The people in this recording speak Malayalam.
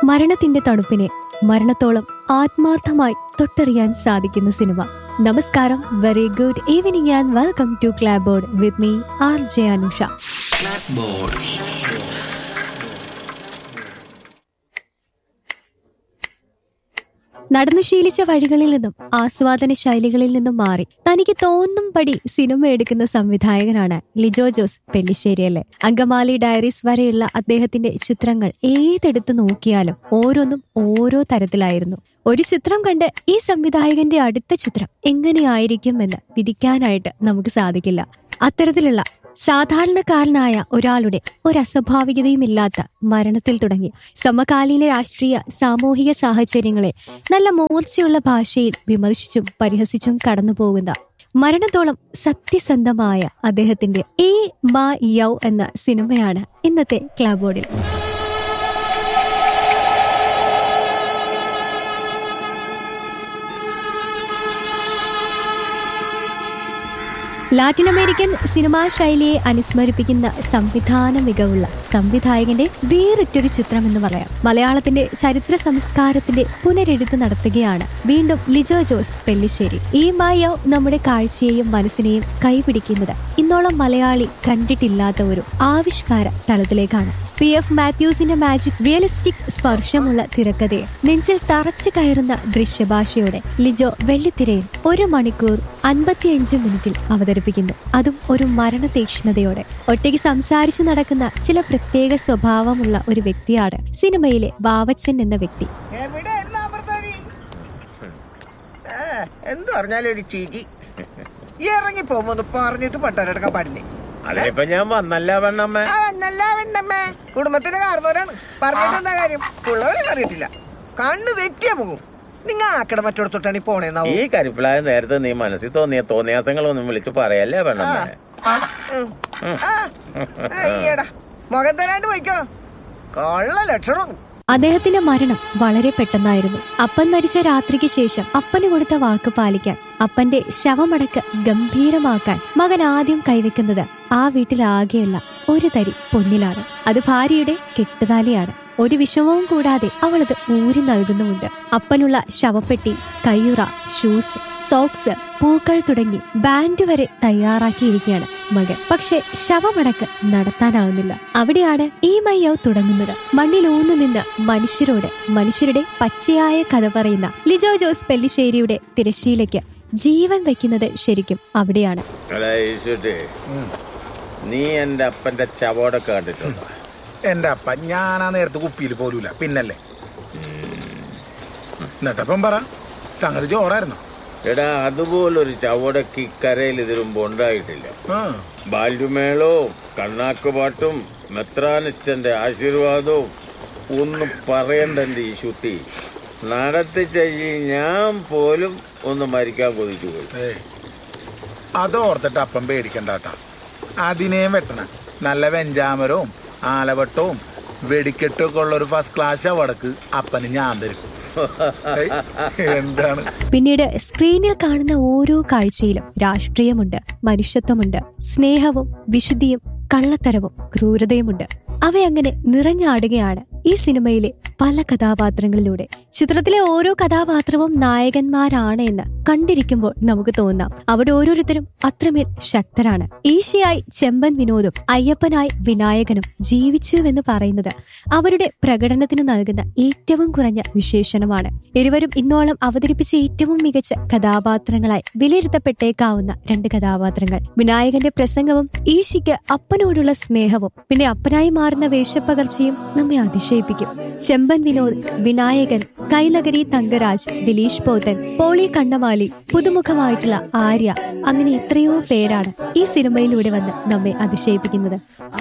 മരണത്തിന്റെ തണുപ്പിനെ മരണത്തോളം ആത്മാർത്ഥമായി തൊട്ടറിയാൻ സാധിക്കുന്ന സിനിമ നമസ്കാരം very good evening and welcome to clapboard with me R J Anusha നടന്നു ശീലിച്ച വഴികളിൽ നിന്നും ആസ്വാദന ശൈലികളിൽ നിന്നും മാറി തനിക്ക് തോന്നും പടി സിനിമ എടുക്കുന്ന സംവിധായകനാണ് ലിജോ ജോസ് പെല്ലിശ്ശേരിയല്ലേ അങ്കമാലി ഡയറീസ് വരെയുള്ള അദ്ദേഹത്തിന്റെ ചിത്രങ്ങൾ ഏതെടുത്തു നോക്കിയാലും ഓരോന്നും ഓരോ തരത്തിലായിരുന്നു ഒരു ചിത്രം കണ്ട് ഈ സംവിധായകന്റെ അടുത്ത ചിത്രം എങ്ങനെയായിരിക്കും എന്ന് വിധിക്കാനായിട്ട് നമുക്ക് സാധിക്കില്ല അത്തരത്തിലുള്ള സാധാരണക്കാരനായ ഒരാളുടെ ഒരു അസ്വാഭാവികതയുമില്ലാത്ത മരണത്തിൽ തുടങ്ങി സമകാലീന രാഷ്ട്രീയ സാമൂഹിക സാഹചര്യങ്ങളെ നല്ല മൂർച്ചയുള്ള ഭാഷയിൽ വിമർശിച്ചും പരിഹസിച്ചും കടന്നുപോകുന്ന മരണത്തോളം സത്യസന്ധമായ അദ്ദേഹത്തിന്റെ ഈ മാ യൗ എന്ന സിനിമയാണ് ഇന്നത്തെ ക്ലാബോർഡിൽ ലാറ്റിൻ അമേരിക്കൻ സിനിമാ ശൈലിയെ അനുസ്മരിപ്പിക്കുന്ന സംവിധാന മികവുള്ള സംവിധായകന്റെ വേറിട്ടൊരു ചിത്രം എന്ന് പറയാം മലയാളത്തിന്റെ ചരിത്ര സംസ്കാരത്തിന്റെ പുനരെഴുത്ത് നടത്തുകയാണ് വീണ്ടും ലിജോ ജോസ് പെല്ലിശ്ശേരി ഈ മായ നമ്മുടെ കാഴ്ചയെയും മനസ്സിനെയും കൈപിടിക്കുന്നത് ഇന്നോളം മലയാളി കണ്ടിട്ടില്ലാത്ത ഒരു ആവിഷ്കാര തലത്തിലേക്കാണ് പി എഫ് മാത്യൂസിന്റെ മാജിക് റിയലിസ്റ്റിക് സ്പർശമുള്ള തിരക്കഥയെ നെഞ്ചിൽ തറച്ചു കയറുന്ന ദൃശ്യഭാഷയോടെ ലിജോ വെള്ളിത്തിരയിൽ ഒരു മണിക്കൂർ അൻപത്തിയഞ്ച് മിനിറ്റിൽ അവതരിപ്പിക്കുന്നു അതും ഒരു മരണ തീക്ഷ്ണതയോടെ ഒറ്റയ്ക്ക് സംസാരിച്ചു നടക്കുന്ന ചില പ്രത്യേക സ്വഭാവമുള്ള ഒരു വ്യക്തിയാണ് സിനിമയിലെ ബാവച്ചൻ എന്ന വ്യക്തി എവിടെയായിരുന്നു അമൃതരി എന്ത് പറഞ്ഞാലും ഒരു ചിരി ഈ ഇറങ്ങി പോകുമ്പോ പറഞ്ഞിട്ട് പട്ടാരെടുക്കാൻ പാടില്ലേ അതിനിപ്പോ ഞാൻ വന്നല്ല പെണ്ണമ്മ ആ എന്നല്ല വേണ്ടമ്മേ കുടുംബത്തിന്റെ കാർന്നവരാണ് പറഞ്ഞിട്ട് എന്താ കാര്യം പിള്ളവരെ അറിയിട്ടില്ല കണ്ണ് തെറ്റിയ പോകും നിങ്ങ ആക്കട മറ്റോടത്തോട്ടാണ് ഈ പോണേന്നാവും ഈ കരിപ്പിളായ നേരത്തെ നീ മനസ്സിൽ തോന്നിയ തോന്നിയാസങ്ങളൊന്നും വിളിച്ചു പറയല്ലേ പെണ്ണമ്മ അയ്യടാ മുഖം തരാണ്ട് പോയിക്കോ കൊള്ള ലക്ഷണം അദ്ദേഹത്തിന്റെ മരണം വളരെ പെട്ടെന്നായിരുന്നു അപ്പൻ മരിച്ച രാത്രിക്ക് ശേഷം അപ്പന് കൊടുത്ത വാക്ക് പാലിക്കാൻ അപ്പന്റെ ശവമടക്ക് ഗംഭീരമാക്കാൻ മകൻ ആദ്യം കൈവെക്കുന്നത് ആ വീട്ടിലാകെയുള്ള ഒരു തരി പൊന്നിലാണ് അത് ഭാര്യയുടെ കെട്ടുതാലിയാണ് ഒരു വിഷമവും കൂടാതെ അവളത് ഊരി നൽകുന്നുമുണ്ട് അപ്പനുള്ള ശവപ്പെട്ടി കയ്യുറ ഷൂസ് സോക്സ് പൂക്കൾ തുടങ്ങി ബാൻഡ് വരെ തയ്യാറാക്കിയിരിക്കുകയാണ് മകൻ പക്ഷെ ശവമടക്ക് നടത്താനാവുന്നില്ല അവിടെയാണ് ഈ മയ്യവ് തുടങ്ങുന്നത് മണ്ണിൽ ഊന്നു നിന്ന് മനുഷ്യരോട് മനുഷ്യരുടെ പച്ചയായ കഥ പറയുന്ന ലിജോ ജോസ് പെല്ലിശ്ശേരിയുടെ തിരശ്ശീലയ്ക്ക് ജീവൻ വെക്കുന്നത് ശരിക്കും അവിടെയാണ് എടാ ഈശോട്ടെ നീ എന്റെ അപ്പന്റെ ചവോടൊക്കെ കണ്ടിട്ടുണ്ടോ എന്റെ അപ്പ ഞാനാ നേരത്തെ കുപ്പിയിൽ പോലൂല പിന്നല്ലേ എന്നിട്ടപ്പം പറ സംഗതി ചോറായിരുന്നു എടാ അതുപോലൊരു ചവടക്ക് ഇക്കരയിൽ ഇതിലുമ്പോ ഉണ്ടായിട്ടില്ല ആ ബാല്യമേളവും കണ്ണാക്കുപാട്ടും മെത്രാനച്ചന്റെ ആശീർവാദവും ഒന്നും പറയണ്ട എന്റെ ഈ ശുദ്ധി നടത്തി ചെയ്യി ഞാൻ പോലും ഒന്ന് മരിക്കാൻ കൊതിച്ചു പോയി ഏയ് അതോർത്തിട്ട് അപ്പം പേടിക്കണ്ടാട്ടാ അതിനെയും വെട്ടണ നല്ല വെഞ്ചാമരവും ആലവട്ടവും വെടിക്കെട്ടൊക്കെ ഉള്ള ഒരു ഫസ്റ്റ് ക്ലാസ് അവടക്ക് അപ്പന് ഞാൻ തരും ഏയ്, എന്താണ് പിന്നീട് സ്ക്രീനിൽ കാണുന്ന ഓരോ കാഴ്ചയിലും രാഷ്ട്രീയമുണ്ട് മനുഷ്യത്വമുണ്ട് സ്നേഹവും വിശുദ്ധിയും കള്ളത്തരവും ക്രൂരതയുമുണ്ട് അവയങ്ങനെ നിറഞ്ഞാടുകയാണ് ഈ സിനിമയിലെ പല കഥാപാത്രങ്ങളിലൂടെ ചിത്രത്തിലെ ഓരോ കഥാപാത്രവും നായകന്മാരാണ് എന്ന് കണ്ടിരിക്കുമ്പോൾ നമുക്ക് തോന്നാം അവിടെ ഓരോരുത്തരും അത്രമേൽ ശക്തരാണ് ഈശയായി ചെമ്പൻ വിനോദും അയ്യപ്പനായി വിനായകനും ജീവിച്ചുവെന്ന് പറയുന്നത് അവരുടെ പ്രകടനത്തിന് നൽകുന്ന ഏറ്റവും കുറഞ്ഞ വിശേഷണമാണ് ഇരുവരും ഇന്നോളം അവതരിപ്പിച്ച ഏറ്റവും മികച്ച കഥാപാത്രങ്ങളായി വിലയിരുത്തപ്പെട്ടേക്കാവുന്ന രണ്ട് കഥാപാത്രങ്ങൾ വിനായകന്റെ പ്രസംഗവും ഈശയ്ക്ക് അപ്പനോടുള്ള സ്നേഹവും പിന്നെ അപ്പനായി മാറുന്ന വേഷപ്പകർച്ചയും നമ്മെ അതിശയിപ്പിക്കും ചെമ്പൻ വിനോദ് വിനായകൻ കൈലകരി തങ്കരാജ് ദിലീഷ് പോത്തൻ പോളി കണ്ണമാലി പുതുമുഖമായിട്ടുള്ള ആര്യ അങ്ങനെ എത്രയോ പേരാണ് ഈ സിനിമയിലൂടെ വന്ന് നമ്മെ അതിശയിപ്പിക്കുന്നത്